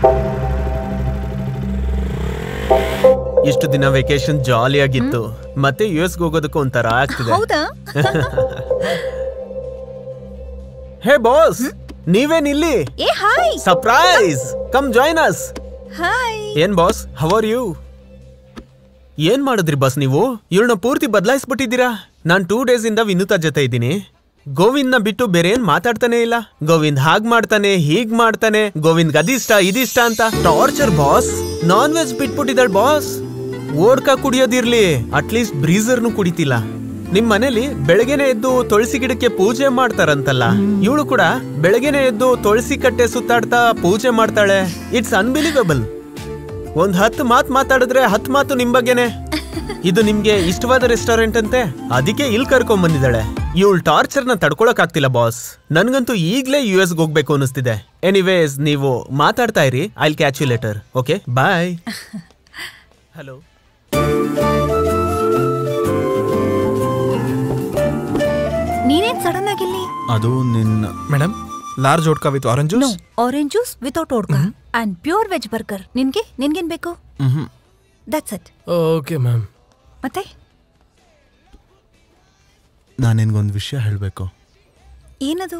ಇಷ್ಟು ದಿನ ವೆಕೇಶನ್ ಜಾಲಿ ಆಗಿತ್ತು ಮತ್ತೆ ಯು ಎಸ್ ಹೋಗೋದಕ್ಕೂ ಒಂಥರ ಆಗ್ತಿದೆ ಹೌದಾ ಹೇ ಬಾಸ್ ನೀವೇನ್ ಇಲ್ಲಿ ಏ hi surprise come join us hi ಏನ್ ಬಾಸ್ ಹವ್ ಆರ್ ಯು ಏನ್ ಮಾಡಿದ್ರಿ ಬಾಸ್ ನೀವು ಇವ್ರನ್ನ ಪೂರ್ತಿ ಬದಲಾಯಿಸ್ಬಿಟ್ಟಿದ್ದೀರಾ ನಾನ್ ಟೂ ಡೇಸ್ ಇಂದ ವಿನುತಾ ಜೊತೆ ಇದ್ದೀನಿ ಗೋವಿಂದ್ನ ಬಿಟ್ಟು ಬೇರೆ ಏನ್ ಮಾತಾಡ್ತಾನೆ ಇಲ್ಲ ಗೋವಿಂದ್ ಹಾಗ್ ಮಾಡ್ತಾನೆ ಹೀಗ್ ಮಾಡ್ತಾನೆ ಗೋವಿಂದ್ ಅದಿಷ್ಟ ಇದಿಷ್ಟ ಅಂತ ಟಾರ್ಚರ್ ಬಾಸ್ ನಾನ್ ವೆಜ್ ಬಿಟ್ಬಿಟ್ಟಿದ್ದಾಳೆ ಬಾಸ್ ಓಡ್ಕ ಕುಡಿಯೋದಿರ್ಲಿ ಅಟ್ಲೀಸ್ಟ್ ಬ್ರೀಸರ್ನು ಕುಡಿತಿಲ್ಲ ನಿಮ್ ಮನೇಲಿ ಬೆಳಗ್ಗೆನೆ ಎದ್ದು ತುಳಸಿ ಗಿಡಕ್ಕೆ ಪೂಜೆ ಮಾಡ್ತಾರಂತಲ್ಲ ಇವಳು ಕೂಡ ಬೆಳಗ್ಗೆನೆ ಎದ್ದು ತುಳಸಿ ಕಟ್ಟೆ ಸುತ್ತಾಡ್ತಾ ಪೂಜೆ ಮಾಡ್ತಾಳೆ ಇಟ್ಸ್ ಅನ್ಬಿಲೀವೇಬಲ್ ಒಂದ್ ಹತ್ತು ಮಾತ್ ಮಾತಾಡಿದ್ರೆ ಹತ್ತು ಮಾತು ನಿಮ್ ಬಗ್ಗೆನೆ ಇದು ನಿಮ್ಗೆ ಇಷ್ಟವಾದ ರೆಸ್ಟೋರೆಂಟ್ ಅಂತೆ ಅದಕ್ಕೆ ಇಲ್ಲಿ ಕರ್ಕೊಂಡ್ ಬಂದಿದ್ದಾಳೆ ಇವಳು ಟಾರ್ಚರ್ ನ ತಡ್ಕೊಳಕ್ ಆಗ್ತಿಲ್ಲ ಬಾಸ್ ನನ್ಗಂತೂ ಈಗ್ಲೇ ಯು ಎಸ್ ಹೋಗ್ಬೇಕು ಅನಿಸ್ತಿದೆ ಎನಿವೇಸ್ ನೀವು ಮಾತಾಡ್ತಾ ಇರಿ I catch you later okay bye hello ನೀನೇನ್ ಸಡನ್ ಆಗಿ ಇಲ್ಲಿ ಅದು ನಿನ್ನ madam large vodka with orange no juice orange juice without vodka and pure veg burger ನಿನ್ಗೆ ನಿನ್ಗೇನ್ ಬೇಕು ದಟ್ಸ್ ಇಟ್ ಓಕೆ ಮ್ಯಾಮ್ ಮತ್ತೆ ನಾನು ನಿನ್ಗೊಂದು ವಿಷಯ ಹೇಳಬೇಕು ಏನದು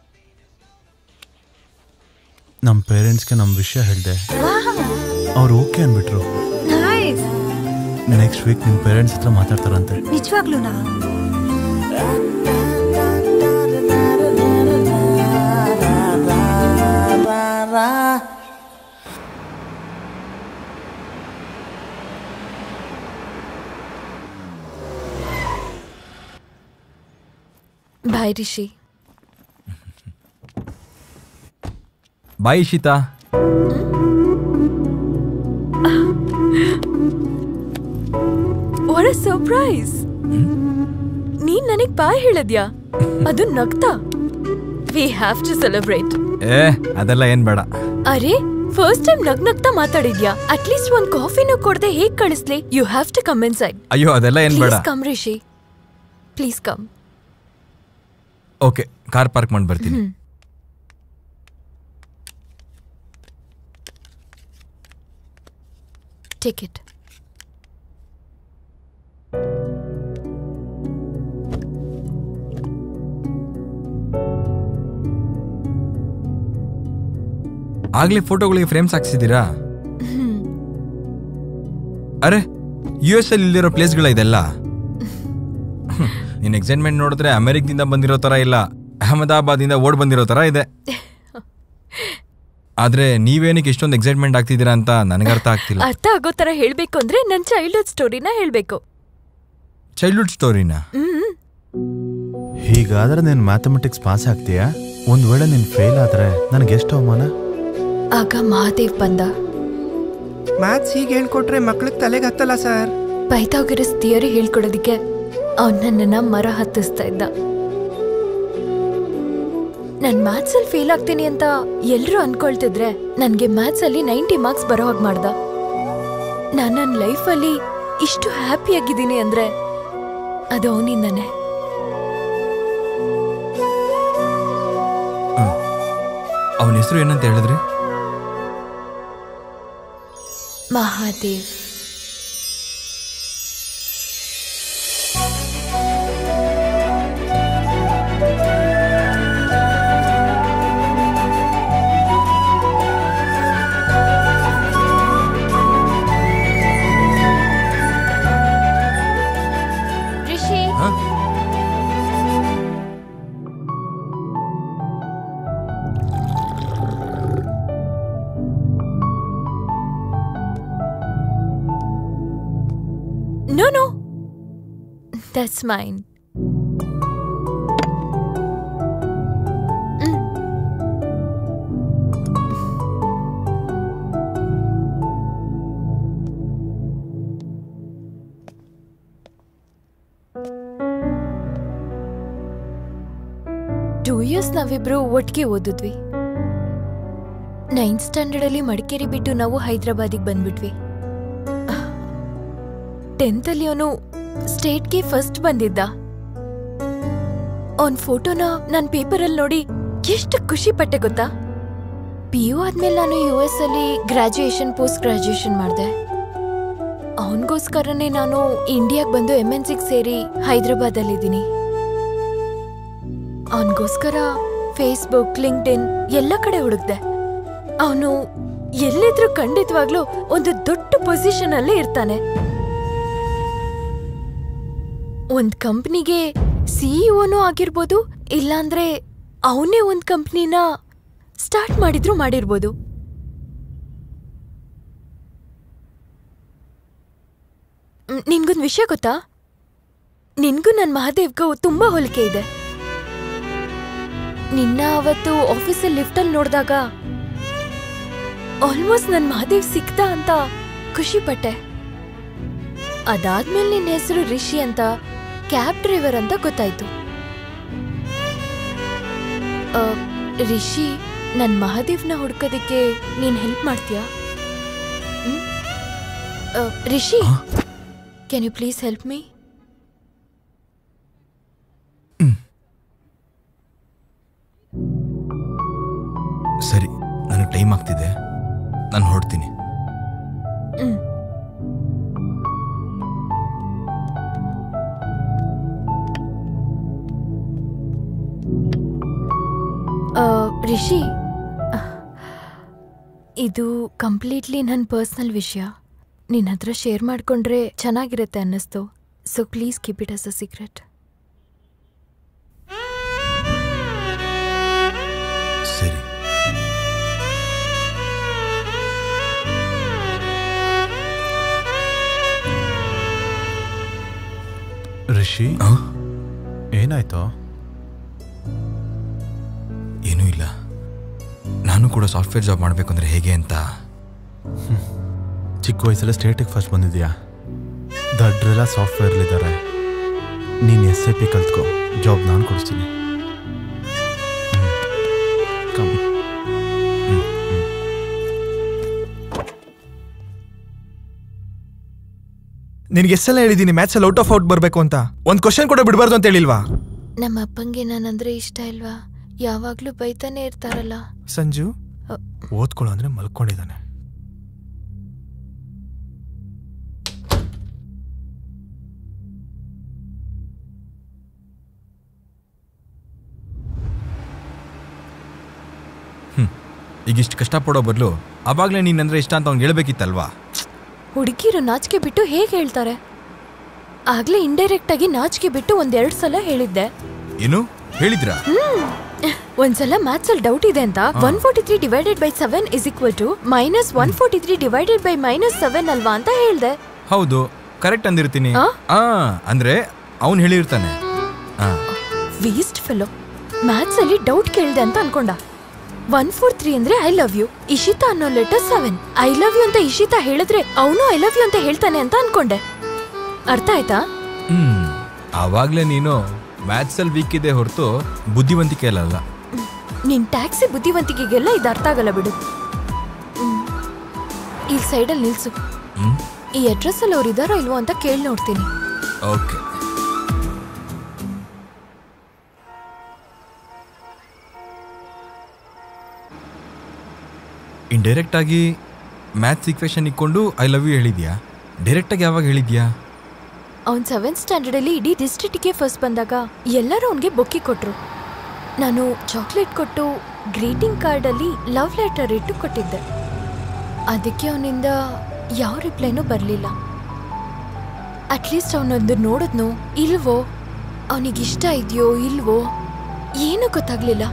ನಮ್ಮ ಪೇರೆಂಟ್ಸ್ಗೆ ನಮ್ಮ ವಿಷಯ ಹೇಳಿದೆ ಅವ್ರು ಓಕೆ ಅಂದ್ಬಿಟ್ರು ನೈಸ್ ನೆಕ್ಸ್ಟ್ ವೀಕ್ ನಿಮ್ಮ ಪೇರೆಂಟ್ಸ್ ಹತ್ರ ಮಾತಾಡ್ತಾರಂತೆ ನಿಜವಾಗ್ಲೂನಾ bye Rishi bye Ishita what a surprise ನೀನ್ ನನಗ್ ಬಾಯ್ ಹೇಳದ್ಯಾ ಅದು ನಗ್ತಾ ವಿ ಹ್ಯಾವ್ ಟು ಸೆಲೆಬ್ರೇಟ್ ಏ ಅದೆಲ್ಲ ಏನ್ ಬೇಡ ಅರೆ ಫಸ್ಟ್ ಟೈಮ್ ನಗ್ ನಗ್ತಾ ಮಾತಾಡಿದ್ಯಾ ಅಟ್ಲೀಸ್ಟ್ ಒಂದ್ ಕಾಫಿನೂ ಕೊಡದೆ ಹೇಗ್ ಕಳಿಸ್ಲಿ you have to come inside ಅಯ್ಯೋ ಅದೆಲ್ಲ ಏನ್ ಬೇಡ please come Rishi please come okay car park ಮಾಡಿ ಬರ್ತೀನಿ ಟೇಕ್ ಇಟ್ ಆಗ್ಲೇ ಫೋಟೋಗಳಿಗೆ ಫ್ರೇಮ್ಸ್ ಹಾಕ್ಸಿದ್ದೀರಾ ಅರೆ ಯು ಎಸ್ ಅಲ್ಲಿ ಇಲ್ಲಿರೋ ಪ್ಲೇಸ್ಗಳ ಇದೆಲ್ಲ ನಿನ್ ಎಕ್ಸೈಟ್ಮೆಂಟ್ ನೋಡಿದ್ರೆ ಅಮೆರಿಕದಿಂದ ಬಂದಿರೋ ತರ ಇಲ್ಲ ಅಹಮದಾಬಾದಿಂದ ಓಡ್ ಬಂದಿರೋ ತರ ಇದೆ ಆದ್ರೆ ನೀವೇನಕ್ಕೆ ಇಷ್ಟೊಂದು ಎಕ್ಸೈಟ್ಮೆಂಟ್ ಆಗ್ತಿದ್ದೀರಾ ಅಂತ ನನಗೆ ಅರ್ಥ ಆಗ್ತಿಲ್ಲ ಅರ್ಥ ಆಗೋ ತರ ಹೇಳ್ಬೇಕು ಅಂದ್ರೆ ನನ್ ಚೈಲ್ಡ್ಹುಡ್ ಸ್ಟೋರಿನ ಹೇಳ್ಬೇಕು ಚೈಲ್ಡ್ಹುಡ್ ಸ್ಟೋರಿನ ಹ್ಮ್ ಹೀಗಾದ್ರೆ ನೀನು ಮ್ಯಾಥಮೆಟಿಕ್ಸ್ ಪಾಸ್ ಆಗ್ತೀಯಾ ಒಂದು ವೇಳೆ ನೀನು ಫೇಲ್ ಆದರೆ ನನಗೆ ಎಷ್ಟು ಅವಮಾನ ಆಗ ಮಹಾದೇವ್ ಬಂದ ಮ್ಯಾಥ್ಸ್ ಹೀಗೆ ಹೇಳ್ಕೊಟ್ರೆ ಮಕ್ಳಿಗೆ ತಲೆಗೆ ಹತ್ತಲ್ಲ ಸರ್ ಪೈಥಾಗರಸ್ ಥಿಯರಿ ಹೇಳ್ಕೊಡೋದಿಕ್ಕೆ ಅವ್ನ್ ನನ್ನನ್ನ ಮರ ಹತ್ತಿಸ್ತಾ ಇದ್ದ ನಾನ್ ಮ್ಯಾಥ್ಸ್ ಅಲ್ಲಿ ಫೇಲ್ ಆಗ್ತೀನಿ ಅಂತ ಎಲ್ರು ಅನ್ಕೊಳ್ತಿದ್ರೆ ನನ್ಗೆ ಮ್ಯಾಥ್ಸ್ ಅಲ್ಲಿ ನೈಂಟಿ ಮಾರ್ಕ್ಸ್ ಬರೋ ಹಾಗೆ ಮಾಡ್ದ ನಾನ್ ನನ್ನ ಲೈಫಲ್ಲಿ ಇಷ್ಟು ಹ್ಯಾಪಿ ಆಗಿದ್ದೀನಿ ಅಂದ್ರೆ ಅದು ಅವನಿಂದಾನೆ ಅವನ ಹೆಸರು ಏನಂತ ಹೇಳಿದ್ರಿ ಮಹಾದೇವ್ ರಿಷಿ ಹ? No, no. That's mine. Mm. Two years ನಾವಿಬ್ರು ಒಟ್ಟಿಗೆ ಓದಿದ್ವಿ ನೈನ್ತ್ ಸ್ಟ್ಯಾಂಡರ್ಡ್ ಅಲ್ಲಿ ಮಡಿಕೇರಿ ಬಿಟ್ಟು ನಾವು ಹೈದ್ರಾಬಾದಿಗೆ ಬಂದ್ಬಿಟ್ವಿ ಟೆಂತ್ ಅಲ್ಲಿ ಅವನು ಸ್ಟೇಟ್ಗೆ ಫಸ್ಟ್ ಬಂದಿದ್ದ ಅವನ್ ಫೋಟೋನ ನಾನ್ ಪೇಪರಲ್ಲಿ ನೋಡಿ ಎಷ್ಟು ಖುಷಿ ಪಟ್ಟೆ ಗೊತ್ತಾ ಪಿ ಯು ಆದ್ಮೇಲೆ ನಾನು ಯು ಎಸ್ ಅಲ್ಲಿ ಗ್ರಾಜುಯೇಷನ್ ಪೋಸ್ಟ್ ಗ್ರಾಜುಯೇಷನ್ ಮಾಡಿದೆ ಅವನಿಗೋಸ್ಕರನೇ ನಾನು ಇಂಡಿಯಾಗೆ ಬಂದು ಎಮ್ ಎನ್ ಸಿಗೆ ಸೇರಿ ಹೈದ್ರಾಬಾದಲ್ಲಿದ್ದೀನಿ ಅವನಿಗೋಸ್ಕರ ಫೇಸ್ಬುಕ್ ಲಿಂಕ್ಡ್ ಇನ್ ಎಲ್ಲ ಕಡೆ ಹುಡುಕ್ದೆ ಅವನು ಎಲ್ಲಿದ್ರೂ ಖಂಡಿತವಾಗ್ಲೂ ಒಂದು ದೊಡ್ಡ ಪೊಸಿಷನ್ ಅಲ್ಲಿ ಇರ್ತಾನೆ ಒಂದ್ ಕಂಪ್ನಿಗೆ ಸಿಇಒನೂ ಆಗಿರ್ಬೋದು ಇಲ್ಲಾಂದ್ರೆ ಅವನೇ ಒಂದ್ ಕಂಪ್ನಿನ ಸ್ಟಾರ್ಟ್ ಮಾಡಿದ್ರು ಮಾಡಿರ್ಬೋದು ಮ್, ನಿನ್ಗೊಂದ್ ವಿಷಯ ಗೊತ್ತಾ ನಿನ್ಗೂ ನನ್ ಮಹಾದೇವ್ಗೂ ತುಂಬಾ ಹೋಲಿಕೆ ಇದೆ ನಿನ್ನ ಅವತ್ತು ಆಫೀಸಲ್ಲಿ ಲಿಫ್ಟಲ್ಲಿ ನೋಡಿದಾಗ ಆಲ್ಮೋಸ್ಟ್ ನನ್ ಮಹಾದೇವ್ ಸಿಕ್ತ ಅಂತ ಖುಷಿ ಪಟ್ಟೆ ಅದಾದ್ಮೇಲೆ ನಿನ್ನ ಹೆಸರು ರಿಷಿ ಅಂತ ಕ್ಯಾಬ್ ಡ್ರೈವರ್ ಅಂತ ಗೊತ್ತಾಯ್ತು ಆ, ರಿಷಿ ನನ್ ಮಹಾದೇವ್ನ ಹುಡ್ಕೋದಕ್ಕೆ ನೀನ್ ಹೆಲ್ಪ್ ಮಾಡ್ತೀಯಾ ಹ್ಮ್? ಆ, Rishi can you please help me ಸರಿ ನನಗೆ ಟೈಮ್ ಆಗ್ತಿದೆ ನಾನು ಹೊರಡ್ತೀನಿ ಹ್ಮ್ ಆ, ರಿಷಿ ಇದು ಕಂಪ್ಲೀಟ್ಲಿ ನನ್ನ ಪರ್ಸ್ನಲ್ ವಿಷಯ ನಿನ್ನ ಹತ್ರ ಶೇರ್ ಮಾಡ್ಕೊಂಡ್ರೆ ಚೆನ್ನಾಗಿರುತ್ತೆ ಅನ್ನಿಸ್ತು so please keep it as a secret ಸರಿ ರಿಷಿ ಆ? ಏನಾಯ್ತು ಏನೂ ಇಲ್ಲ ನಾನು ಕೂಡ ಸಾಫ್ಟ್ವೇರ್ ಜಾಬ್ ಮಾಡಬೇಕಂದ್ರೆ ಹೇಗೆ ಅಂತ ಚಿಕ್ಕ ವಯಸ್ಸಲ್ಲಿ ಸ್ಟೇಟಿಗೆ ಫಸ್ಟ್ ಬಂದಿದ್ಯಾ ದಡ್ರೆಲ್ಲ ಸಾಫ್ಟ್ವೇರ್ಲಿದ್ದಾರೆ ನೀನು ಎಸ್ ಎ ಪಿ ಕಲ್ತ್ಕೋ ಜಾಬ್ ನಾನು ಕೊಡಿಸ್ತೀನಿ ಹ್ಮ್. Come. ನಿನ್ಗೆ ಎಷ್ಟೆಲ್ಲ ಹೇಳಿದ್ದೀನಿ ಮ್ಯಾಚಲ್ಲಿ ಔಟ್ ಆಫ್ ಔಟ್ ಬರಬೇಕು ಅಂತ ಒಂದು ಕ್ವಶನ್ ಕೂಡ ಬಿಡಬಾರ್ದು ಅಂತ ಹೇಳಿಲ್ವಾ ನಮ್ಮ ಅಪ್ಪಂಗೆ ನಾನಂದ್ರೆ ಇಷ್ಟ ಇಲ್ವಾ ಯಾವಾಗ್ಲೂ ಬೈತಾನೆ ಇರ್ತಾರಲ್ಲ ಸಂಜು ಅ. ಓದ್ಕೊಳ್ಳೋ ಅಂದ್ರೆ ಮಲ್ಕೊಂಡಿದ್ದಾನೆ ಈಗ ಇಷ್ಟು ಕಷ್ಟಪಡೋ ಬದಲು ಅವಾಗಲೇ ನೀನಂದ್ರೆ ಇಷ್ಟ ಅಂತ ಅವ್ನಿಗೆ ಹೇಳ್ಬೇಕಿತ್ತಲ್ವಾ ಹುಡುಗಿರು ನಾಚಿಕೆ ಬಿಟ್ಟು ಹೇಗೆ ಹೇಳ್ತಾರೆ ಆಗ್ಲೇ ಇಂಡೈರೆಕ್ಟ್ ಆಗಿ ನಾಚಿಕೆ ಬಿಟ್ಟು ಒಂದೆರಡು ಸಲ ಹೇಳಿದ್ದೆ ಏನು ಹೇಳಿದ್ರಾ ಒಂದ್ಸಲ ಮ್ಯಾಥ್ಸ್ ಅಲ್ಲಿ ಡೌಟ್ ಇದೆ ಅಂತ one forty three divided by seven is equal to minus one forty three divided by minus seven ಅಲ್ವಾ ಅಂತ ಹೇಳ್ದೆ ಹೌದು ಕರೆಕ್ಟ್ ಅಂದಿರ್ತೀನಿ ಆ? ಆ ಅಂದ್ರೆ ಅವನು ಹೇಳಿರ್ತಾನೆ ಆ, ವೇಸ್ಟ್ ಫೆಲೋ ಮ್ಯಾಥ್ಸ್ ಅಲ್ಲಿ ಡೌಟ್ ಕೇಳ್ದೆ ಅಂತ ಅನ್ಕೊಂಡ ಒನ್ ಫೋರ್ ತ್ರೀ ಅಂದ್ರೆ ಐ ಲವ್ ಯು ಇಶಿತಾ ಅನ್ನೋ letter seven I love you ಅಂತ ಇಶಿತಾ ಹೇಳಿದ್ರೆ ಅವನು ಐ ಲವ್ ಯು ಅಂತ ಹೇಳ್ತಾನೆ ಅಂತ ಅನ್ಕೊಂಡೆ ಅರ್ಥ ಆಯ್ತಾ ಹ್ಮ್ ಆವಾಗ್ಲೇ ನೀನು ಮ್ಯಾಥ್ಸ್ ಅಲ್ಲಿ ವೀಕ್ ಇದೆ ಹೊರತು ಬುದ್ಧಿವಂತಿಕೆ ಅಲ್ಲ ನಿನ್ ಟ್ಯಾಕ್ಸಿ ಬುದ್ಧಿವಂತಿಕೆಗೆಲ್ಲ ಇದು ಅರ್ಥ ಆಗಲ್ಲ ಬಿಡು ಹ್ಮ್. ಈ ಸೈಡಲ್ಲಿ ನಿಲ್ಸು ಹ್ಮ್ ಈ ಅಡ್ರೆಸ್ ಅಲ್ಲಿ ಅವ್ರು ಇದಾರೋ ಇಲ್ವೋ ಅಂತ ಕೇಳಿ ನೋಡ್ತೀನಿ ಓಕೆ ಇಂಡೈರೆಕ್ಟ್ ಆಗಿ ಮ್ಯಾಥ್ಸ್ ಈಕ್ವೇಶನ್ ಇಕ್ಕೊಂಡು ಐ ಲವ್ ಯು ಹೇಳಿದ್ಯಾ ಡೈರೆಕ್ಟ್ ಆಗಿ ಯಾವಾಗ ಹೇಳಿದ್ಯಾ ಅವ್ನ್ ಸೆವೆಂತ್ ಸ್ಟ್ಯಾಂಡರ್ಡ್ ಅಲ್ಲಿ ಇಡೀ ಡಿಸ್ಟ್ರಿಕ್ಟ್ಗೆ ಫಸ್ಟ್ ಬಂದಾಗ ಎಲ್ಲರೂ ಅವನಿಗೆ ಬೊಕ್ಕಿ ಕೊಟ್ರು ನಾನು ಚಾಕ್ಲೇಟ್ ಕೊಟ್ಟು ಗ್ರೀಟಿಂಗ್ ಕಾರ್ಡ್ ಅಲ್ಲಿ ಲವ್ ಲೆಟರ್ ಇಟ್ಟು ಕೊಟ್ಟಿದ್ದೆ ಅದಕ್ಕೆ ಅವನಿಂದ ಯಾವ ರಿಪ್ಲೈನೂ ಬರಲಿಲ್ಲ ಅಟ್ಲೀಸ್ಟ್ ಅವನೊಂದು ನೋಡಿದ್ನೋ ಇಲ್ವೋ ಅವನಿಗಿಷ್ಟ ಇದೆಯೋ ಇಲ್ವೋ ಏನೂ ಗೊತ್ತಾಗ್ಲಿಲ್ಲ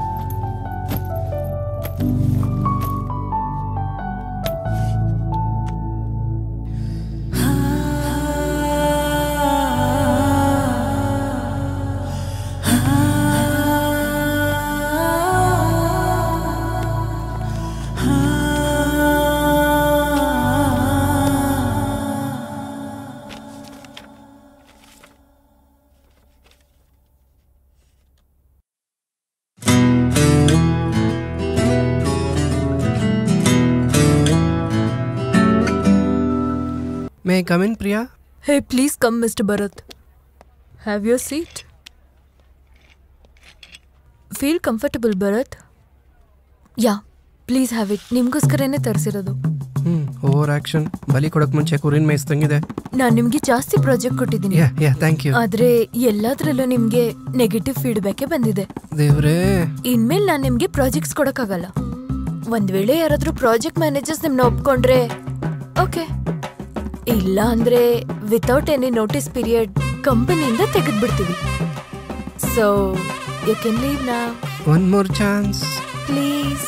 may come in Priya Hey, please come, Mr. Bharat. Have your seat. Feel comfortable, Bharat. Yeah, please have it ನಿಮ್ಗೋಸ್ಕರನೇ ತರಿಸಿರೋದು ಹ್ಮ್ ಓವರ್ ಆಕ್ಷನ್ ಬಲಿ ಕೊಡಕ್ ಮುಂಚೆ ಕುರಿನ್ ಮೇಯಿಸ್ದಂಗಿದೆ ನಾನ್ ನಿಮ್ಗೆ ಜಾಸ್ತಿ ಪ್ರಾಜೆಕ್ಟ್ ಕೊಟ್ಟಿದ್ದೀನಿ ಯಾ ಯಾ ಥ್ಯಾಂಕ್ ಯು ಆದ್ರೆ ಎಲ್ಲದ್ರಲ್ಲೂ ನಿಮ್ಗೆ ನೆಗೆಟಿವ್ ಫೀಡ್ಬ್ಯಾಕೇ ಬಂದಿದೆ ದೇವ್ರೇ ಇನ್ಮೇಲೆ ನಾನ್ ನಿಮ್ಗೆ ಪ್ರಾಜೆಕ್ಟ್ಸ್ ಕೊಡಕ್ಕಾಗಲ್ಲ ಒಂದ್ ವೇಳೆ ಯಾರಾದ್ರೂ ಪ್ರಾಜೆಕ್ಟ್ ಮ್ಯಾನೇಜರ್ಸ್ ನಿಮ್ನ ಒಪ್ಕೊಂಡ್ರೆ ಓಕೆ ಇಲ್ಲ ಅಂದ್ರೆ ವಿತೌಟ್ ಎನಿ ನೋಟಿಸ್ ಪೀರಿಯಡ್ ಕಂಪನಿಯಿಂದ ತೆಗೆದ್ಬಿಡ್ತೀವಿ ಸೊ ಯು ಕೆನ್ ಲೀವ್ ನಾ ಒನ್ ಮೋರ್ ಚಾನ್ಸ್ ಪ್ಲೀಸ್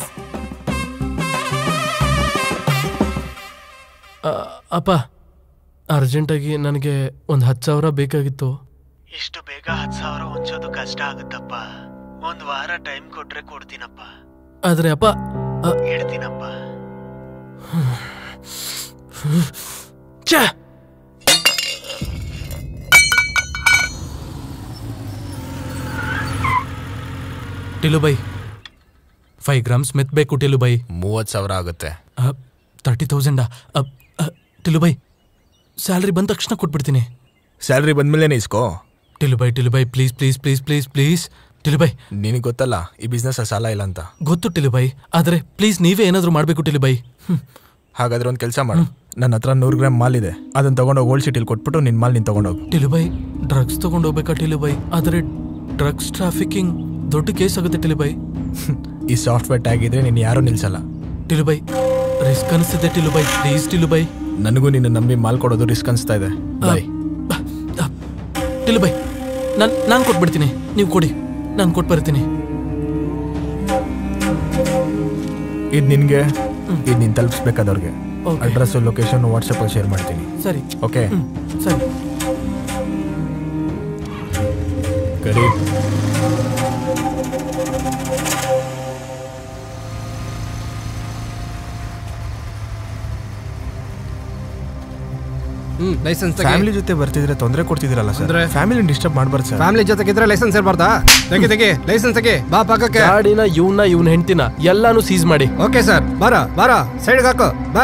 ಅಪ್ಪ ಅರ್ಜೆಂಟಾಗಿ ನನಗೆ ಒಂದು ಹತ್ತು ಸಾವಿರ ಬೇಕಾಗಿತ್ತು ಇಷ್ಟು ಬೇಗ ಹತ್ತು ಸಾವಿರ ಹೊಂಚೋದು ಕಷ್ಟ ಆಗುತ್ತಪ್ಪ ಒಂದ್ ವಾರ ಟೈಮ್ ಕೊಟ್ರೆ ಕೊಡ್ತೀನಪ್ಪ ಆದರೆ ಅಪ್ಪ ಅ, ಇಡ್ತೀನಪ್ಪ ಛೆ! ಟಿಲುಬೈ ಫೈವ್ ಗ್ರಾಮ್ಸ್ ಮೆತ್ಬೇಕು ಟಿಲುಬೈ ಮೂವತ್ತು ಸಾವಿರ ಆಗುತ್ತೆ ತರ್ಟಿ ತೌಸಂಡಾ ಟಿಲುಬೈ ಸ್ಯಾಲ್ರಿ ಬಂದ ತಕ್ಷಣ ಕೊಟ್ಬಿಡ್ತೀನಿ ಸ್ಯಾಲ್ರಿ ಬಂದ್ಮೇಲೆ ಇಸ್ಕೋ ಟಿಲುಬೈ ಟಿಲುಬೈ please please please please please ಟಿಲುಬೈ ನಿನಗೆ ಗೊತ್ತಲ್ಲ ಈ ಬಿಸ್ನೆಸ್ ಸಾಲ ಇಲ್ಲ ಅಂತ ಗೊತ್ತು ಟಿಲುಬೈ ಆದರೆ ಪ್ಲೀಸ್ ನೀವೇ ಏನಾದರೂ ಮಾಡಬೇಕು ಟಿಲುಬೈ ಹ್ಮ್. ಹಾಗಾದ್ರೆ ಒಂದು ಕೆಲಸ ಮಾಡು ನನ್ನ ಹತ್ರ ನೂರು ಗ್ರಾಮ್ ಮಾಲ್ ಇದೆ ಅದನ್ನ ತಗೊಂಡೋಗಿ ಓಲ್ಡ್ ಸಿಟಿಲಿ ಕೊಟ್ಬಿಟ್ಟು ನಿನ್ನ ಮಾಲ್ ನೀನು ತಗೊಂಡೋಗು ಟಿಲುಬೈ ಡ್ರಗ್ಸ್ ತಗೊಂಡು ಹೋಗ್ಬೇಕಾ ಟಿಲುಬೈ ಆದರೆ ಡ್ರಗ್ಸ್ ಟ್ರಾಫಿಕಿಂಗ್ ದೊಡ್ಡ ಕೇಸ್ ಆಗುತ್ತೆ ಟಿಲುಬೈ ಈ ಸಾಫ್ಟ್ವೇರ್ ಟ್ಯಾಗ್ ಇದ್ರೆ ನೀನು ಯಾರೂ ನಿಲ್ಸಲ್ಲ ಟಿಲುಬೈ ರಿಸ್ಕ್ ಅನಿಸ್ತಿದೆ ಟಿಲುಬೈ ಪ್ಲೀಸ್ ಟಿಲುಬೈ ನನಗೂ ನಿನ್ನ ನಂಬಿ ಮಾಲ್ ಕೊಡೋದು ರಿಸ್ಕ್ ಅನಿಸ್ತಾ ಇದೆ ಬಾಯ್ ಟಿಲುಬೈ ನಾನು ನಾನು ಕೊಟ್ಬಿಡ್ತೀನಿ ನೀವು ಕೊಡಿ ನಾನು ಕೊಟ್ಟು ಬರ್ತೀನಿ ಇದು ನಿನಗೆ ಇದು ನೀನು ತಲುಪಿಸ್ಬೇಕಾದವ್ರಿಗೆ Okay. ಅಡ್ರೆಸ್ಸು ಲೊಕೇಶನ್ ವಾಟ್ಸಪ್ಪಲ್ಲಿ ಶೇರ್ ಮಾಡ್ತೀನಿ ಸರಿ ಓಕೆ ಹ್ಮ್ ಸರಿ ಕರಿ ಹ್ಮ್ ಲೈಸೆನ್ಸ್ ಫ್ಯಾಮಿಲಿ ಜೊತೆ ಬರ್ತಿದ್ರೆ ತೊಂದರೆ ಕೊಡ್ತಿದ್ದೀರಲ್ಲ ಸರ್ ಅಂದ್ರೆ? ಫ್ಯಾಮಿಲಿ ಡಿಸ್ಟರ್ಬ್ ಮಾಡ್ಬಾರ್ದು ಸರ್ ಫ್ಯಾಮಿಲಿ ಜೊತೆಗಿದ್ರೆ ಲೈಸೆನ್ಸ್ ಇರಬಾರ್ದಾ ತೆಗಿ ತೆಗಿ ಲೈಸೆನ್ಸ್ ತೆಗಿ ಬಾ ಪಕ್ಕಕ್ಕೆ ಗಾಡಿನ ಇವನ್ನ ಇವನ್ ಹೆಂಡ್ತಿನ ಎಲ್ಲಾನು ಸೀಸ್ ಮಾಡಿ ಓಕೆ ಸರ್ ಬಾರ ಬಾರ ಸೈಡ್ಗೆ ಹಾಕು ಬಾ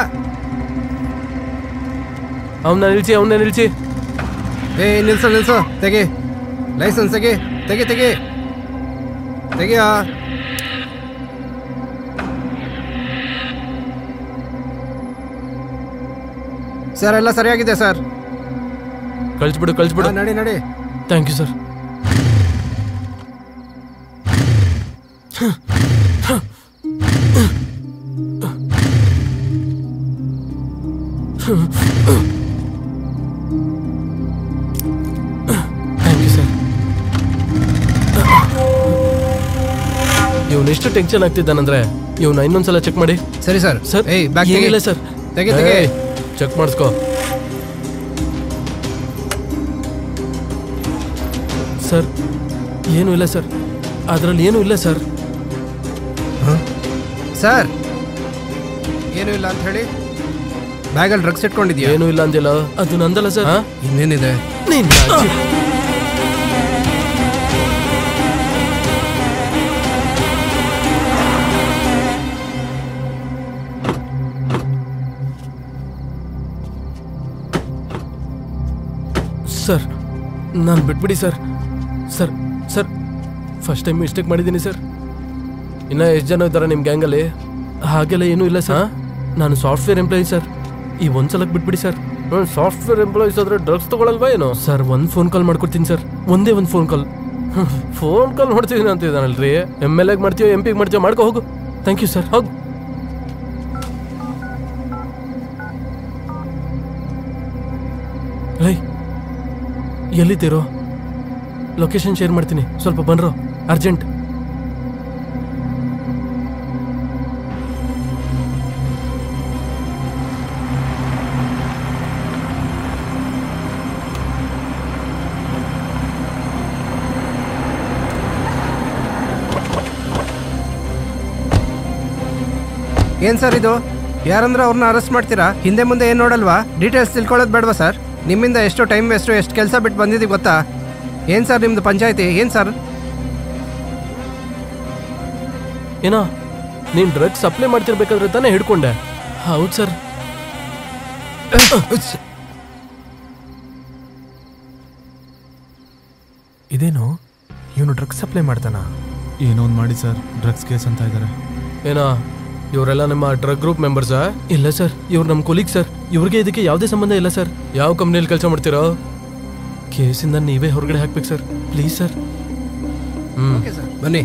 ಅವನ್ನ ನಿಲ್ಸಿ ಅವನ್ನ ನಿಲ್ಸಿ ಏ ನಿಲ್ಸು ನಿಲ್ಸು ತೆಗಿ ಲೈಸೆನ್ಸ್ ತೆಗಿ ತೆಗಿ ತೆಗಿ ತೆಗಿಯಾ ಸರ್ ಎಲ್ಲ ಸರಿಯಾಗಿದೆ ಸರ್ ಕಳ್ಸ್ಬಿಡು ಕಳ್ಸ್ಬಿಡು ಹಾ, ನಡಿ ನಡಿ thank you sir thank you sir ಇವನು ಎಷ್ಟು ಟೆನ್ಷನ್ ಆಗ್ತಿದ್ದಾನಂದ್ರೆ ಇವನ್ನ ಇನ್ನೊಂದ್ಸಲ ಚೆಕ್ ಮಾಡಿ ಸರಿ ಸರ್ ಸರ್ ಏಯ್ ಬ್ಯಾಗ್ ಏನಿಲ್ಲ ಸರ್ ತೆಗಿ ತೆಗಿ ಚೆಕ್ ಮಾಡಿಸ್ಕೋ ಸರ್ ಏನೂ ಇಲ್ಲ ಸರ್ ಅದರಲ್ಲಿ ಏನೂ ಇಲ್ಲ ಸರ್ ಸರ್ ಏನೂ ಇಲ್ಲ ಅಂತ ಹೇಳಿ ಬ್ಯಾಗಲ್ಲಿ ಡ್ರಗ್ಸ್ ಇಟ್ಕೊಂಡಿದ್ಯಾ ಏನೂ ಇಲ್ಲ ಅಂದಿಲ್ಲ ಅದು ನಂದಲ್ಲ ಸರ್ ಇನ್ನೇನಿದೆ ನಿನ್ನ ಅಜ್ಜಿ. ಸರ್ ನಾನು ಬಿಟ್ಬಿಡಿ sir sir sir first time mistake ಮಾಡಿದ್ದೀನಿ ಸರ್ ಇನ್ನು ಎಷ್ಟು ಜನ ಇದ್ದಾರೆ ನಿಮ್ಮ ಗ್ಯಾಂಗಲ್ಲಿ ಹಾಗೆಲ್ಲ ಏನೂ ಇಲ್ಲ ಸರ್ ನಾನು ಸಾಫ್ಟ್ವೇರ್ ಎಂಪ್ಲಾಯಿ ಸರ್ ಈ ಒಂದ್ಸಲಕ್ಕೆ ಬಿಟ್ಬಿಡಿ ಸರ್ ಸಾಫ್ಟ್ವೇರ್ ಎಂಪ್ಲಾಯೀಸ್ ಆದ್ರೆ ಡ್ರಗ್ಸ್ ತಗೊಳಲ್ವಾ ಏನೋ ಸರ್ ಒಂದು ಫೋನ್ ಕಾಲ್ ಮಾಡ್ಕೊಡ್ತೀನಿ ಸರ್ ಒಂದೇ ಒಂದು ಫೋನ್ ಕಾಲ್ ಫೋನ್ ಕಾಲ್ ಮಾಡ್ತಿದ್ದೀನಿ ಅಂತ ಇದ್ದಾನಲ್ರಿ ಎಮ್ ಎಲ್ ಎಗೆ ಮಾಡ್ತೀಯೋ ಎಂ ಪಿಗೆ ಮಾಡ್ತೀಯೋ ಮಾಡ್ಕೋ ಹೋಗು ಥ್ಯಾಂಕ್ ಯು ಸರ್ ಹೋಗು ಲೈ ಎಲ್ಲಿದ್ದೀರೋ ಲೊಕೇಶನ್ ಶೇರ್ ಮಾಡ್ತೀನಿ ಸ್ವಲ್ಪ ಬನ್ರೋ ಅರ್ಜೆಂಟ್ ಏನ್ ಸರ್ ಇದು ಯಾರಂದ್ರೆ ಅವ್ರನ್ನ ಅರೆಸ್ಟ್ ಮಾಡ್ತೀರಾ ಹಿಂದೆ ಮುಂದೆ ಏನ್ ನೋಡಲ್ವಾ ಡೀಟೇಲ್ಸ್ ತಿಳ್ಕೊಳ್ಳೋದು ಬೇಡವಾ ಸರ್ ನಿಮ್ಮಿಂದ ಎಷ್ಟು ಟೈಮ್ ವೇಸ್ಟು ಎಷ್ಟು ಕೆಲಸ ಬಿಟ್ಟು ಬಂದಿದ್ದೀವಿ ಗೊತ್ತಾ ಏನ್ ಸರ್ ನಿಮ್ದು ಪಂಚಾಯತಿ ಏನ್ ಸರ್ ಏನೋ ನೀನು ಡ್ರಗ್ಸ್ ಸಪ್ಲೈ ಮಾಡ್ತಿರ್ಬೇಕಾದ್ರೆ ತಾನೇ ಹಿಡ್ಕೊಂಡೆ ಹೌದು ಸರ್ ಇದೇನು ಇವನು ಡ್ರಗ್ಸ್ ಸಪ್ಲೈ ಮಾಡ್ತಾನ ಏನೋ ಒಂದು ಮಾಡಿ ಸರ್ ಡ್ರಗ್ಸ್ ಕೇಸ್ ಅಂತ ಇದ್ದಾರೆ ಏನೋ ಇವರೆಲ್ಲ ನಮ್ಮ ಡ್ರಗ್ ಗ್ರೂಪ್ ಮೆಂಬರ್ಸಾ ಇಲ್ಲ ಸರ್ ಇವ್ರು ನಮ್ಮ ಕೊಲೀಗ್ ಸರ್ ಇವ್ರಿಗೆ ಇದಕ್ಕೆ ಯಾವುದೇ ಸಂಬಂಧ ಇಲ್ಲ ಸರ್ ಯಾವ ಕಂಪ್ನಿಯಲ್ಲಿ ಕೆಲಸ ಮಾಡ್ತೀರೋ ಕೇಸಿಂದ ನೀವೇ ಹೊರಗಡೆ ಹಾಕ್ಬೇಕು ಸರ್ ಪ್ಲೀಸ್ ಸರ್ ಹ್ಮ್ ಓಕೆ ಸರ್ ಬನ್ನಿ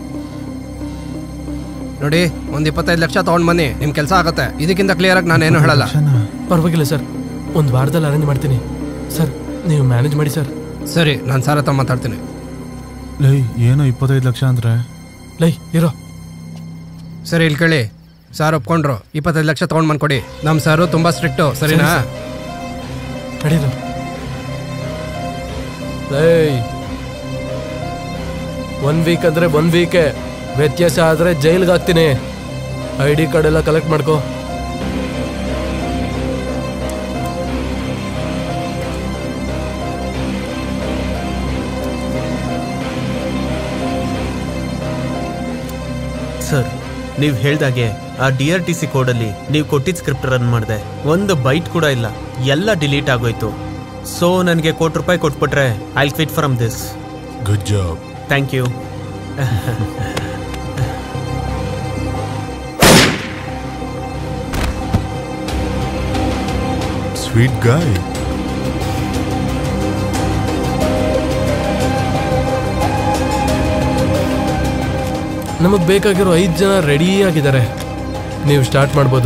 ನೋಡಿ ಒಂದು ಇಪ್ಪತ್ತೈದು ಲಕ್ಷ ತೊಗೊಂಡು ಬನ್ನಿ ನಿಮ್ಮ ಕೆಲಸ ಆಗುತ್ತೆ ಇದಕ್ಕಿಂತ ಕ್ಲಿಯರ್ ಆಗಿ ನಾನೇನು ಹೇಳಲ್ಲ ಪರವಾಗಿಲ್ಲ ಸರ್ ಒಂದು ವಾರದಲ್ಲಿ ಅರೇಂಜ್ ಮಾಡ್ತೀನಿ ಸರ್ ನೀವು ಮ್ಯಾನೇಜ್ ಮಾಡಿ ಸರ್ ಸರಿ ನಾನು ಸಾರ್ ಹತ್ರ ಮಾತಾಡ್ತೀನಿ ಲೈ ಏನೋ ಇಪ್ಪತ್ತೈದು ಲಕ್ಷ ಅಂದ್ರೆ ಲೈ ಇರೋ ಸರಿ ಇಲ್ಲಿ ಕೇಳಿ ಸಾರ್ ಒಪ್ಕೊಂಡ್ರು ಇಪ್ಪತ್ತೈದು ಲಕ್ಷ ತೊಗೊಂಡು ಬಂದ್ಕೊಡಿ ನಮ್ಮ ಸಾರು ತುಂಬ ಸ್ಟ್ರಿಕ್ಟು ಸರಿನಾ ನಡೀರು ಲೈ ಒನ್ ವೀಕ್ ಅಂದ್ರೆ ಒನ್ ವೀಕೆ ವ್ಯತ್ಯಾಸ ಆದ್ರೆ ಜೈಲ್ಗೆ ಹಾಕ್ತೀನಿ ಐ ಡಿ ಕಾರ್ಡ್ ಎಲ್ಲ ಕಲೆಕ್ಟ್ ಮಾಡ್ಕೋ ಸರ್ ನೀವು ಹೇಳ್ದಾಗೆ ಆ ಡಿ ಆರ್ ಟಿ ಸಿ ಕೋಡಲ್ಲಿ ನೀವು ಕೊಟ್ಟಿದ್ದ ಸ್ಕ್ರಿಪ್ಟ್ ರನ್ ಮಾಡಿದೆ ಒಂದು ಬೈಟ್ ಕೂಡ ಇಲ್ಲ ಎಲ್ಲ ಡಿಲೀಟ್ ಆಗೋಯ್ತು ಸೊ ನನಗೆ ಕೋಟಿ ರೂಪಾಯಿ ಕೊಟ್ಬಿಟ್ರೆ I quit from this good job thank you sweet guy ನಮಗೆ ಬೇಕಾಗಿರೋ ಐದು ಜನ ರೆಡಿ ಆಗಿದ್ದಾರೆ ನೀವು ಸ್ಟಾರ್ಟ್ ಮಾಡ್ಬೋದು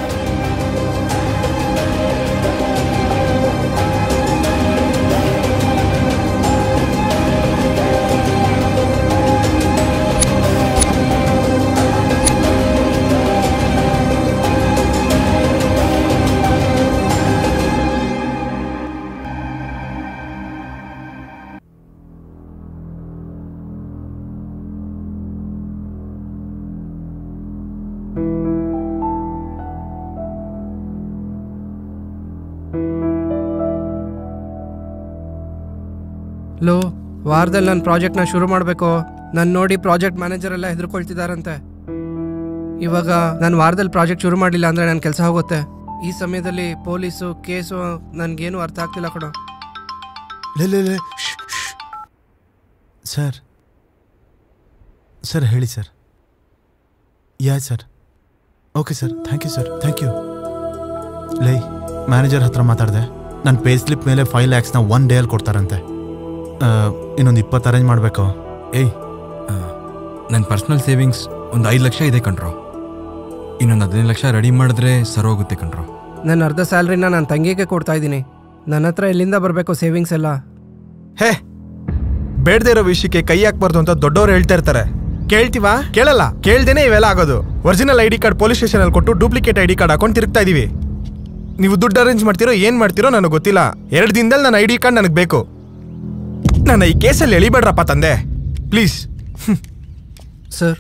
ಲೋ ವಾರದಲ್ಲಿ ನನ್ನ ಪ್ರಾಜೆಕ್ಟ್ನ ಶುರು ಮಾಡಬೇಕು ನಾನು ನೋಡಿ ಪ್ರಾಜೆಕ್ಟ್ ಮ್ಯಾನೇಜರ್ ಎಲ್ಲ ಹೆದರ್ಕೊಳ್ತಿದಾರಂತೆ ಇವಾಗ ನಾನು ವಾರದಲ್ಲಿ ಪ್ರಾಜೆಕ್ಟ್ ಶುರು ಮಾಡಲಿಲ್ಲ ಅಂದರೆ ನನ್ನ ಕೆಲಸ ಹೋಗುತ್ತೆ ಈ ಸಮಯದಲ್ಲಿ ಪೊಲೀಸು ಕೇಸು ನನಗೇನು ಅರ್ಥ ಆಗ್ತಿಲ್ಲ ಕಣೋ ಲೇ ಲೇ ಲೇ ಸರ್ ಸರ್ ಹೇಳಿ sir yeah sir okay sir thank you sir thank you ಲೈ ಮ್ಯಾನೇಜರ್ ಹತ್ರ ಮಾತಾಡಿದೆ ನನ್ನ ಪೇ ಸ್ಲಿಪ್ ಮೇಲೆ ಫೈವ್ ಲ್ಯಾಕ್ಸ್ನ ಒನ್ ಡೇಯಲ್ಲಿ ಕೊಡ್ತಾರಂತೆ ಆ, ಇನ್ನೊಂದು ಇಪ್ಪತ್ತು ಅರೇಂಜ್ ಮಾಡಬೇಕು ಏಯ್ ನನ್ನ ಪರ್ಸ್ನಲ್ ಸೇವಿಂಗ್ಸ್ ಒಂದು ಐದು ಲಕ್ಷ ಇದೆ ಕಣ್ರೋ ಇನ್ನೊಂದು ಹದಿನೈದು ಲಕ್ಷ ರೆಡಿ ಮಾಡಿದ್ರೆ ಸರೋಗುತ್ತೆ ಕಣ್ರೋ ನನ್ನ ಅರ್ಧ ಸ್ಯಾಲ್ರಿನ ನನ್ನ ತಂಗಿಗೆ ಕೊಡ್ತಾ ಇದ್ದೀನಿ ನನ್ನ ಹತ್ರ ಎಲ್ಲಿಂದ ಬರಬೇಕು ಸೇವಿಂಗ್ಸ್ ಎಲ್ಲ ಹೇ ಬೇಡದೇ ಇರೋ ವಿಷಯಕ್ಕೆ ಕೈ ಹಾಕ್ಬಾರ್ದು ಅಂತ ದೊಡ್ಡವ್ರು ಹೇಳ್ತಾ ಇರ್ತಾರೆ ಕೇಳ್ತೀವಾ ಕೇಳಲ್ಲ ಕೇಳ್ದೇನೆ ಇವೆಲ್ಲ ಆಗೋದು original I D card police station ಅಲ್ಲಿ ಕೊಟ್ಟು ಡೂಪ್ಲಿಕೇಟ್ ಐ ಡಿ ಕಾರ್ಡ್ ಹಾಕೊಂಡು ತಿರುಗ್ತಾ ಇದೀವಿ ನೀವು ದುಡ್ಡು ಅರೇಂಜ್ ಮಾಡ್ತೀರೋ ಏನ್ ಮಾಡ್ತೀರೋ ನನಗೆ ಗೊತ್ತಿಲ್ಲ ಎರಡು ದಿನದಲ್ಲಿ ನನ್ನ ಐ ಡಿ ಕಾರ್ಡ್ ನನಗೆ ಬೇಕು ನನ್ನ ಈ ಕೇಸಲ್ಲಿ ಎಳಿಬೇಡ್ರಪ್ಪ ತಂದೆ ಪ್ಲೀಸ್ ಸರ್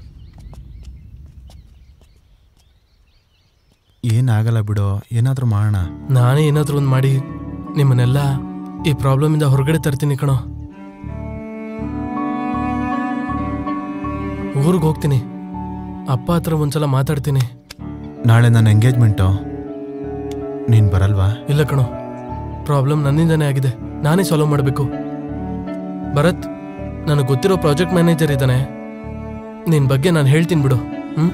ಏನಾಗಲ್ಲ ಬಿಡು ಏನಾದರೂ ಮಾಡೋಣ ನಾನೇ ಏನಾದರೂ ಒಂದು ಮಾಡಿ ನಿಮ್ಮನ್ನೆಲ್ಲ ಈ ಪ್ರಾಬ್ಲಮಿಂದ ಹೊರಗಡೆ ತರ್ತೀನಿ ಕಣೋ ಊರಿಗೆ ಹೋಗ್ತೀನಿ ಅಪ್ಪ ಹತ್ರ ಒಂದ್ಸಲ ಮಾತಾಡ್ತೀನಿ ನಾಳೆ ನನ್ನ ಎಂಗೇಜ್ಮೆಂಟು ನೀನು ಬರಲ್ವಾ ಇಲ್ಲ ಕಣೋ ಪ್ರಾಬ್ಲಮ್ ನನ್ನಿಂದನೇ ಆಗಿದೆ ನಾನೇ ಸಾಲ್ವ್ ಮಾಡಬೇಕು ಭರತ್ ನನಗೆ ಗೊತ್ತಿರೋ ಪ್ರಾಜೆಕ್ಟ್ ಮ್ಯಾನೇಜರ್ ಇದ್ದಾನೆ ನಿನ್ನ ಬಗ್ಗೆ ನಾನು ಹೇಳ್ತೀನಿ ಬಿಡು ಹ್ಞೂ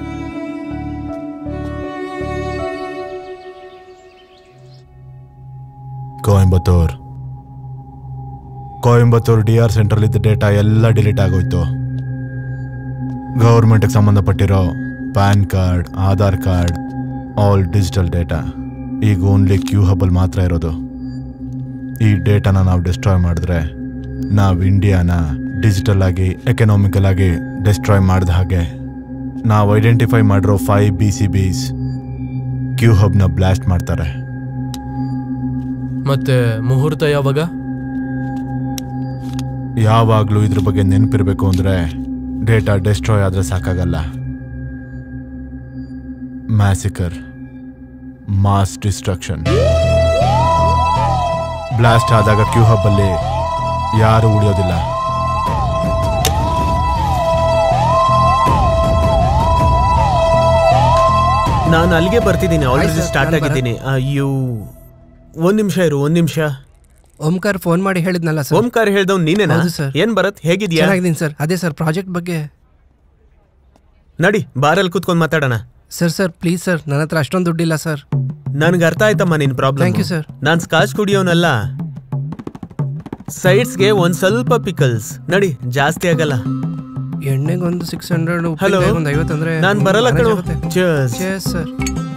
ಕೋಯಂಬತ್ತೂರ್ ಕೋಯಂಬತ್ತೂರ್ ಡಿ ಆರ್ ಸೆಂಟ್ರಲ್ಲಿದ್ದ ಡೇಟಾ ಎಲ್ಲ ಡಿಲೀಟ್ ಆಗೋಯ್ತು ಗೌರ್ಮೆಂಟ್ಗೆ ಸಂಬಂಧಪಟ್ಟಿರೋ pan card Aadhaar card all digital data ಈಗ ಓನ್ಲಿ ಕ್ಯೂ ಹಬ್ಬಲ್ ಮಾತ್ರ ಇರೋದು ಈ ಡೇಟಾನ ನಾವು ಡಿಸ್ಟ್ರಾಯ್ ಮಾಡಿದ್ರೆ ನಾವು ಇಂಡಿಯಾನ ಡಿಜಿಟಲ್ ಆಗಿ ಎಕನಾಮಿಕಲ್ ಆಗಿ ಡಿಸ್ಟ್ರಾಯ್ ಮಾಡಿದ ಹಾಗೆ ನಾವು ಐಡೆಂಟಿಫೈ ಮಾಡಿರೋ ಫೈವ್ ಬಿ ಸಿ ಬಿಸ್ ಕ್ಯೂ ಹಬ್ನ ಬ್ಲಾಸ್ಟ್ ಮಾಡ್ತಾರೆ ಮತ್ತೆ ಮುಹೂರ್ತ ಯಾವಾಗ ಯಾವಾಗಲೂ ಇದ್ರ ಬಗ್ಗೆ ನೆನಪಿರಬೇಕು ಅಂದರೆ ಡೇಟಾ ಡೆಸ್ಟ್ರಾಯ್ ಆದರೆ ಸಾಕಾಗಲ್ಲ ಮ್ಯಾಸಿಕರ್ ಮಾಸ್ ಡಿಸ್ಟ್ರಕ್ಷನ್ ಬ್ಲಾಸ್ಟ್ ಆದಾಗ ಕ್ಯೂ ಹಬ್ಬಲ್ಲಿ ಯಾರು ಉಳಿಯೋದಿಲ್ಲ ನಾನು ಅಲ್ಲಿಗೆ ಬರ್ತಿದ್ದೀನಿ ಆಲ್ರೆಡಿ sir, ಸ್ಟಾರ್ಟ್ ನಾನ್ ಆಗಿದ್ದೀನಿ ಅಯ್ಯೋ ಒಂದ್ ನಿಮಿಷ ಇರು ಒಂದ್ ನಿಮಿಷ ಓಂಕಾರ್ ಫೋನ್ ಮಾಡಿ ಹೇಳಿದ್ನಲ್ಲ ಸರ್ ಓಂಕಾರ ಹೇಳ್ದವ್ ನೀನೇನಾ ಹೌದು sir. ಏನ್ ಬರತ್ ಹೇಗಿದ್ಯಾ ಚೆನ್ನಾಗಿದ್ದೀನಿ ಸರ್ ಅದೇ ಸರ್ ಪ್ರಾಜೆಕ್ಟ್ ಬಗ್ಗೆ ನಡಿ ಬಾರಲ್ಲಿ ಕೂತ್ಕೊಂಡ್ ಮಾತಾಡೋಣ ಸರ್ ಸರ್ ಪ್ಲೀಸ್ ಸರ್ ನನ್ನ ಹತ್ರ ಅಷ್ಟೊಂದು ದುಡ್ಡಿಲ್ಲ ಸರ್ ನನ್ಗೆ ಅರ್ಥ ಆಯ್ತಮ್ಮ ನಿನ್ ಪ್ರಾಬ್ಲಮ್ Thank you, sir. ನಾನ್ ಸ್ಕಾಚ್ ಕುಡಿಯೋನಲ್ಲ ಸೈಡ್ಸ್ಗೆ ಒಂದ್ ಸ್ವಲ್ಪ ಪಿಕಲ್ಸ್ ನಡಿ ಜಾಸ್ತಿ ಆಗಲ್ಲ ಎಣ್ಣೆಗೆ ಒಂದು ಸಿಕ್ಸ್ ಹಂಡ್ರೆಡ್ Hello? ಒಂದು ಐವತ್ತು ಅಂದ್ರೆ ನಾನ್ ಬರಲ್ಲ ಕಣೋ Cheers. ಸರ್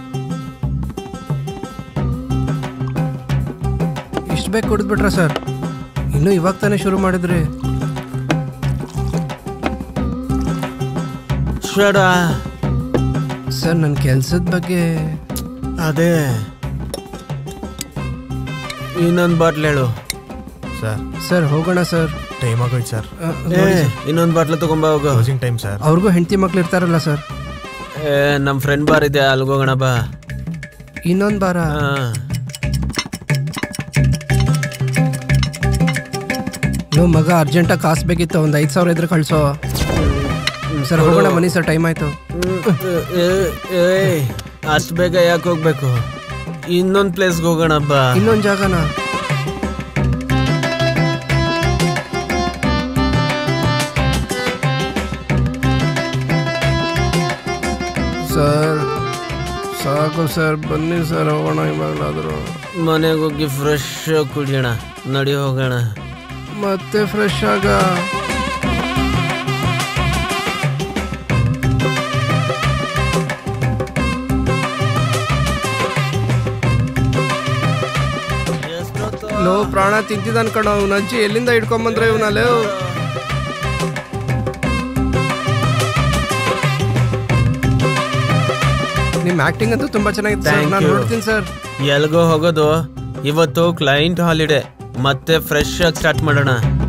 ಇಷ್ಟು ಬೇಕು ಕುಡಿದ್ಬಿಟ್ರ ಸರ್ ಇನ್ನು ಇವಾಗ ತಾನೇ ಶುರು ಮಾಡಿದ್ರಿ ಶಡ ಸರ್ ನನ್ನ ಕೆಲ್ಸದ ಬಗ್ಗೆ ಅದೇ ಇನ್ನೊಂದ್ ಬಾಟ್ಲ್ ಹೇಳು ಸರ್ ಸರ್ ಹೋಗೋಣ ಸರ್ ಟೈಮ್ ಆಗೋಯ್ತು ಸರ್ ಆ, ಏ, ನೋಡಿ ಸರ್. ಇನ್ನೊಂದ್ ಬಾಟ್ಲ್ ತಗೊಂಬ ಹೋಗು ಕ್ಲೋಸಿಂಗ್ ಟೈಮ್ ಸರ್ ಅವ್ರಿಗೂ ಹೆಂಡತಿ ಮಕ್ಳು ಇರ್ತಾರಲ್ಲ ಸರ್ ಏ, ನಮ್ ಫ್ರೆಂಡ್ ಬಾರ್ ಇದೆ ಅಲ್ಗೋಗೋಣ ಬಾ ಇನ್ನೊಂದು ಬಾರ ಹಾ. ನೀವು ಮಗ ಅರ್ಜೆಂಟಾಗಿ ಕಾಸು ಬೇಕಿತ್ತು ಒಂದು ಐದು ಸಾವಿರ ಇದ್ರೆ ಕಳಿಸೋ ಸರ್ ಹೋಗೋಣ ಬನ್ನಿ ಸರ್ ಟೈಮ್ ಆಯ್ತು ಏ, ಏ, ಅಷ್ಟ್ ಬೇಗ ಯಾಕೆ ಹೋಗ್ಬೇಕು ಇನ್ನೊಂದ್ ಪ್ಲೇಸ್ಗೆ ಹೋಗೋಣ ಬಾ ಇನ್ನೊಂದು ಜಾಗನ ಸರ್ ಸಾಕು ಸರ್ ಬನ್ನಿ ಸರ್ ಹೋಗೋಣ ಇವಾಗಲಾದರೂ ಮನೆಗೆ ಹೋಗಿ ಫ್ರೆಶ್ ಕುಡಿಯೋಣ ನಡಿ ಹೋಗೋಣ ಮತ್ತೆ ಫ್ರೆಶ್ ಆಗ ಲೋ ಪ್ರಾಣ ತಿಂತಿದ್ದಾನ ಕಣ ಅವ್ನ ಅಜ್ಜಿ ಎಲ್ಲಿಂದ ಹಿಡ್ಕೊಂಬಂದ್ರೆ ಇವನಲ್ಲಿ ನಿಮ್ ಆಕ್ಟಿಂಗ್ ಅಂತೂ ತುಂಬಾ ಚೆನ್ನಾಗಿತ್ತು ಸರ್ Thank ನಾನು you. ನೋಡ್ತೀನಿ ಸರ್ ಎಲ್ಗೋ ಹೋಗೋದು ಇವತ್ತು ಕ್ಲೈಂಟ್ ಹಾಲಿಡೇ ಮತ್ತೆ ಫ್ರೆಶ್ ಆಗಿ ಸ್ಟಾರ್ಟ್ ಮಾಡೋಣ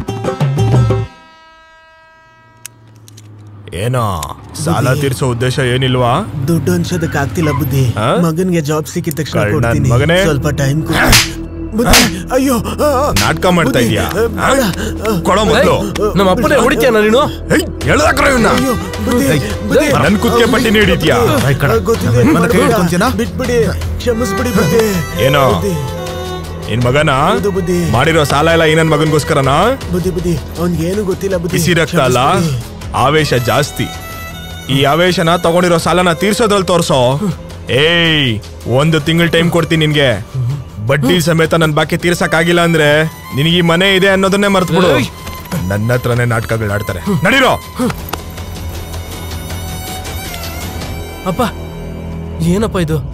ಏನೋ ಸಾಲ ತೀರ್ಸೋ ಉದ್ದೇಶ ಏನಿಲ್ವಾ ದುಡ್ಡು ಅನ್ಸೋದಕ್ಕೆ ಆಗ್ತಿಲ್ಲ ಬುದ್ಧಿ ಆ? ಮಗನ್ಗೆ ಜಾಬ್ ಸಿಕ್ಕಿದ ತಕ್ಷಣ ಕಳ್ಳನ್ ಕೊಡ್ತೀನಿ ಮಗನೇ. ಸ್ವಲ್ಪ ಟೈಮ್ ಬುದ್ಧಿ ಅಯ್ಯೋ ಆ, ಆ, ನಾಟಕ ಮಾಡ್ತಾ ಬುದ್ಧಿ, ಇದೀಯಾ ಆ, ಬೇಡ. ಕೊಡೋ ಮೊದಲು ನಮ್ಮ ಅಪ್ಪನೇ ಹೊಡಿತೀಯನ ನೀನು ಹೇಳ್ದಾಕ್ರ ಇವನ್ನ ಅಯ್ಯೋ, ಬುದ್ಧಿ, ಬುದ್ಧಿ. ನನ್ ಕುತ್ತಿಗೆ ಪಟ್ಟಿನ ಹಿಡಿತೀಯಾ ಆ, ಗೊತ್ತಿದೆ, ನಮ್ಮ ಮನೆ ಕೈ ಮಾಡ್ಬೇಡ. ಹಿಡ್ಕೊಂತೀನಾ? ಬಿಟ್ಬಿಡಿ ಕ್ಷಮಿಸ್ಬಿಡಿ ಬುದ್ಧಿ ಏನೋ ಬುದ್ಧಿ, ನಿನ್ ಮಗನ ಹೌದು ಬುದ್ಧಿ ಮಾಡಿರೋ ಸಾಲ ಎಲ್ಲ ಈ ನನ್ ಮಗನ್ಗೋಸ್ಕರನಾ ಬುದ್ಧಿ ಬುದ್ಧಿ ಅವ್ನ್ಗೆ ಏನು ಗೊತ್ತಿಲ್ಲ ಬುದ್ಧಿ ಬಿಸಿ ರಕ್ತ ಅಲ್ಲ ಕ್ಷಮಿಸ್ಬಿಡಿ. ಆವೇಶ ಜಾಸ್ತಿ ಈ ಆವೇಶನ ತಗೊಂಡಿರೋ ಸಾಲನ ತೀರ್ಸೋದ್ರಲ್ಲಿ ತೋರ್ಸೋ ಏಯ್ ಒಂದು ತಿಂಗಳ ಟೈಮ್ ಕೊಡ್ತೀನಿ ನಿನ್ಗೆ ಬಡ್ಡಿ ಸಮೇತ ನನ್ ಬಾಕಿ ತೀರ್ಸಕ್ ಆಗಿಲ್ಲ ಅಂದ್ರೆ ನಿನಗೆ ಈ ಮನೆ ಇದೆ ಅನ್ನೋದನ್ನೇ ಮರ್ತ್ಬಿಡು ನನ್ನ ಹತ್ರನೇ ನಾಟಕಗಳು ಆಡ್ತಾರೆ ನಡೀರೋ ಅಪ್ಪ ಏನಪ್ಪ ಇದು